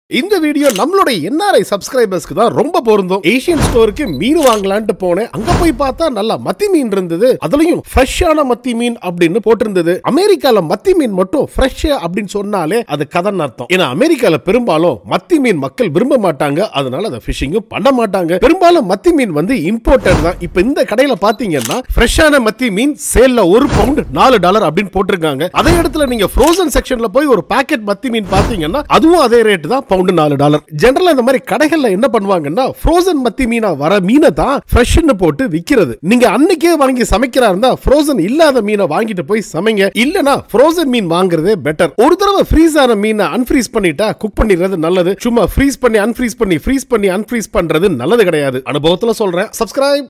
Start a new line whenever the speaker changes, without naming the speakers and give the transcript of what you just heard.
இந்த வீடியோ நம்மளுடைய என்ஆர்ஐ சப்ஸ்கிரைபர்ஸ்க்கு தான் ரொம்ப பொருந்தும் ஏசியன் ஸ்டோருக்கு மீன் வாங்கலான்ட்டு போனேன் அங்க போய் பார்த்தா நல்லா மத்தி மீன் இருந்தது அதுலயும் ஃப்ரெஷ்ஷான மத்தி மீன் அப்படின்னு போட்டிருந்தது அமெரிக்கால மத்தி மீன் மட்டும் ஃப்ரெஷ் அப்படின்னு சொன்னாலே அது கதன் அர்த்தம் ஏன்னா அமெரிக்கால பெரும்பாலும் மத்தி மீன் மக்கள் விரும்ப மாட்டாங்க அதனால அதை ஃபிஷிங்கும் பண்ண மாட்டாங்க பெரும்பாலும் மத்தி மீன் வந்து இம்போர்ட்டட் தான் இப்ப இந்த கடையில பாத்தீங்கன்னா ஃப்ரெஷ்ஷான மத்தி மீன் சேல்ல ஒரு பவுண்ட் நாலு டாலர் அப்படின்னு போட்டிருக்காங்க அதே இடத்துல நீங்க ஃப்ரோசன் செக்ஷன்ல போய் ஒரு பாக்கெட் மத்தி மீன் பாத்தீங்கன்னா அதுவும் அதே ரேட் தான் பவுண்டு நாலு டாலர் ஜெனரலா இந்த மாதிரி கடைகள்ல என்ன பண்ணுவாங்கன்னா ஃப்ரோசன் மத்தி மீனா வர மீனை தான் ஃப்ரெஷ்னு போட்டு விக்கிறது நீங்க அன்னைக்கே வாங்கி சமைக்கிறா இருந்தா ஃப்ரோசன் இல்லாத மீனை வாங்கிட்டு போய் சமைங்க இல்லனா ஃப்ரோசன் மீன் வாங்குறதே பெட்டர் ஒரு தடவை ஃப்ரீஸ் ஆன மீனை அன்ஃப்ரீஸ் பண்ணிட்டா குக் பண்ணிடுறது நல்லது சும்மா ஃப்ரீஸ் பண்ணி அன்ஃப்ரீஸ் பண்ணி ஃப்ரீஸ் பண்ணி அன்ஃப்ரீஸ் பண்றது நல்லது கிடையாது அனுபவத்துல சொல்றேன் சப்ஸ்கிரைப்